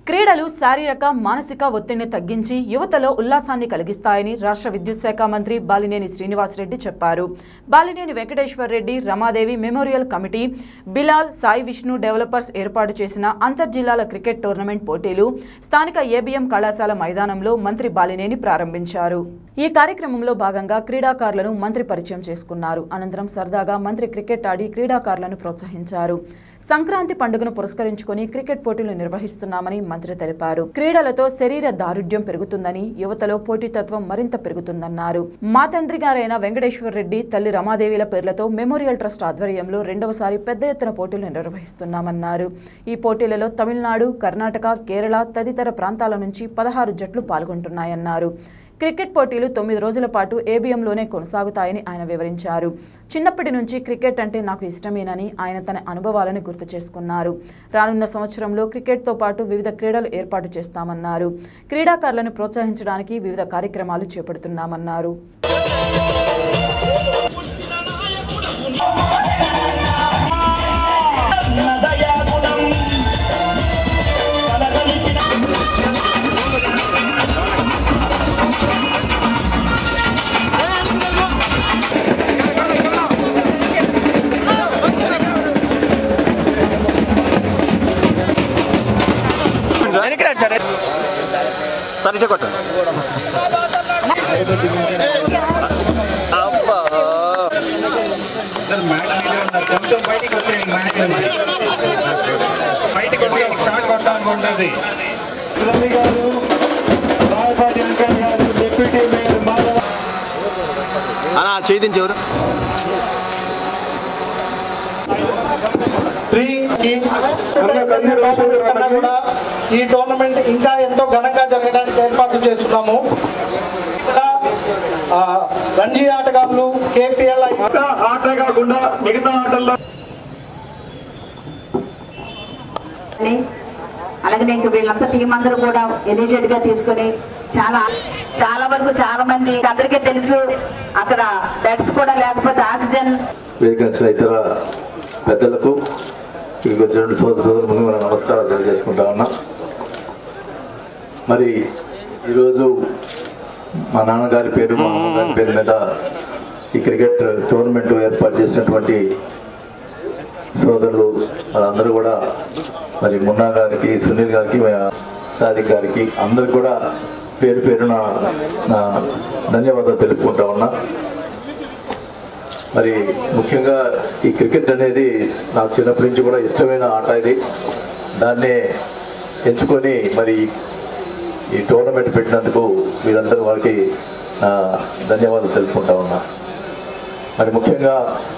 క్రీడలు శారీరక మానసిక ఒత్తిడిని తగ్గించి యువతలో ఉల్లాసాన్ని కలిగిస్తాయని రాష్ట్ర విద్యుత్ శాఖ మంత్రి బాలినేని శ్రీనివాసరెడ్డి చెప్పారు Balineni Venkateswar Reddy Ramadevi memorial committee Bilal Sai Vishnu developers ఏర్పాటు చేసిన అంతర్జిల్లాల క్రికెట్ టోర్నమెంట్ పోటీలు స్థానిక ఏబిఎం కళాశాల మైదానంలో మంత్రి బాలినేని ప్రారంభించారు ఈ కార్యక్రమంలో భాగంగా క్రీడాకారులను మంత్రి పరిచయం చేసుకున్నారు అనంతరం సరదాగా మంత్రి క్రికెట్ ఆడి క్రీడాకారులను ప్రోత్సహించారు సంక్రాంతి పండుగను పురస్కరించుకొని క్రికెట్ పోటీలు నిర్వహిస్తున్నామని మంత్రి తెలిపారు క్రీడలతో శరీర దారుఢ్యం పెరుగుతుందని యువతలో పోటీతత్వం మరింత పెరుగుతుందన్నారు మా తండ్రి గారైన వెంకటేశ్వర్ రెడ్డి తల్లి రమాదేవిల పేర్లతో మెమోరియల్ ట్రస్ట్ ఆధ్వర్యంలో రెండవసారి పెద్ద ఎత్తున పోటీలు నిర్వహిస్తున్నామన్నారు ఈ పోటీలలో తమిళనాడు కర్ణాటక కేరళ తదితర ప్రాంతాల నుంచి పదహారు జట్లు పాల్గొంటున్నాయన్నారు క్రికెట్ పోటీలు తొమ్మిది రోజుల పాటు ఏబిఎంలోనే కొనసాగుతాయని ఆయన వివరించారు చిన్నప్పటి నుంచి క్రికెట్ అంటే నాకు ఇష్టమేనని ఆయన తన అనుభవాలను గుర్తు చేసుకున్నారు రానున్న సంవత్సరంలో క్రికెట్తో పాటు వివిధ క్రీడలు ఏర్పాటు చేస్తామన్నారు క్రీడాకారులను ప్రోత్సహించడానికి వివిధ కార్యక్రమాలు చేపడుతున్నామన్నారు వెనక్కి రండి సార్ సార్ ఇచ్చే కొట్టండి అబ్బా కొంచెం బయటికి వచ్చేయండి బయటికి వచ్చి స్టార్ట్ కొట్టాలని ఉంటుంది రవి గారు రాయపాటి వెంకయ్య గారు డిప్యూటీ మేయర్ మాధవ అన్న చేయించి ఎవరు త్రీ అన్ని రోజుల కన్నా కూడా ఈ టోర్నమెంట్ ఇంకా ఎంతో ఘనంగా జరగడానికి ఏర్పాట్లు చేస్తున్నాము ఇక్కడ ఆ, రంజీ ఆటగాళ్లు కేపీఎల్ ఆట కాకుండా మిగతా ఆటల్లో అని అలాగే ఇంక వీళ్ళంతా టీం అందరూ కూడా ఇనిషియేటివ్ గా తీసుకొని చాలా చాలా వరకు చాలా మంది అందరికీ తెలుసు అక్కడ బెడ్స్ కూడా లేకపోతే ఆక్సిజన్ వేదిక ఇతర పెద్దలకు ఇక్కడికి వచ్చిన సోదర సోదరు ముందు మనం నమస్కారాలు తెలియజేసుకుంటా ఉన్నాం మరి ఈరోజు మా నాన్నగారి పేరు మా అమ్మగారి పేరు మీద ఈ క్రికెట్ టోర్నమెంట్ ఏర్పాటు చేసినటువంటి సోదరులు వాళ్ళందరూ కూడా మరి మున్నా గారికి సునీల్ గారికి సాదిక్ గారికి అందరికి కూడా పేరు పేరున నా ధన్యవాదాలు తెలుపుకుంటా ఉన్నా మరి ముఖ్యంగా ఈ క్రికెట్ అనేది నాకు చిన్నప్పటి నుంచి కూడా ఇష్టమైన ఆట ఇది దాన్నే ఎంచుకొని మరి ఈ టోర్నమెంట్ పెట్టినందుకు మీరందరూ వారికి నా ధన్యవాదాలు తెలుపుకుంటా ఉన్నా మరి ముఖ్యంగా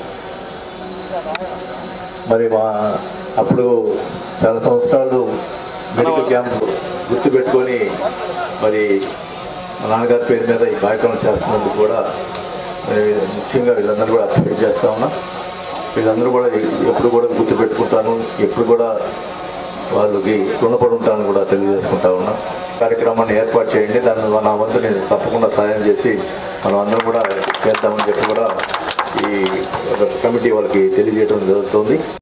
మరి మా అప్పుడు చాలా సంవత్సరాలు మెడికల్ క్యాంప్ గుర్తుపెట్టుకొని మరి మా నాన్నగారి పేరు మీద ఈ కార్యక్రమం చేస్తున్నందుకు కూడా మరి ముఖ్యంగా వీళ్ళందరూ కూడా అప్రిషియేట్ చేస్తా ఉన్నా వీళ్ళందరూ కూడా ఎప్పుడు కూడా గుర్తుపెట్టుకుంటాను ఎప్పుడు కూడా వాళ్ళకి రుణపడి ఉంటానని కూడా తెలియజేసుకుంటా ఉన్నా కార్యక్రమాన్ని ఏర్పాటు చేయండి దాన్ని నా వంతు నేను తప్పకుండా సహాయం చేసి మనం అందరం కూడా చేద్దామని చెప్పి కూడా ఈ కమిటీ వాళ్ళకి తెలియజేయడం జరుగుతుంది